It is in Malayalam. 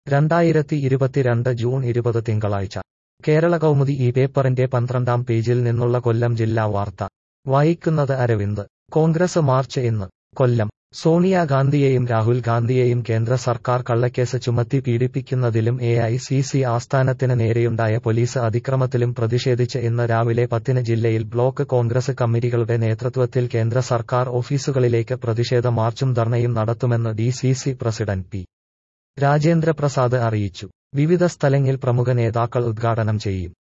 രണ്ടായിരത്തി ഇരുപത്തിരണ്ട് ജൂൺ ഇരുപത് തിങ്കളാഴ്ച കേരള കൗമുദി ഈ പേപ്പറിന്റെ പന്ത്രണ്ടാം പേജിൽ നിന്നുള്ള കൊല്ലം ജില്ലാ വാർത്ത വായിക്കുന്നത് അരവിന്ദ് കോൺഗ്രസ് മാർച്ച് ഇന്ന് കൊല്ലം സോണിയാഗാന്ധിയെയും രാഹുൽ ഗാന്ധിയെയും കേന്ദ്ര സർക്കാർ കള്ളക്കേസ് ചുമത്തി പീഡിപ്പിക്കുന്നതിലും എ ഐ സി സി ആസ്ഥാനത്തിന് നേരെയുണ്ടായ പോലീസ് അതിക്രമത്തിലും പ്രതിഷേധിച്ച് ഇന്ന് രാവിലെ പത്തിന് ജില്ലയിൽ ബ്ലോക്ക് കോൺഗ്രസ് കമ്മിറ്റികളുടെ നേതൃത്വത്തിൽ കേന്ദ്ര സർക്കാർ ഓഫീസുകളിലേക്ക് പ്രതിഷേധ മാർച്ചും ധർണയും നടത്തുമെന്ന് D C C president P Rajendraprasad അറിയിച്ചു വിവിധ സ്ഥലങ്ങളിൽ പ്രമുഖ നേതാക്കൾ ഉദ്ഘാടനം ചെയ്യും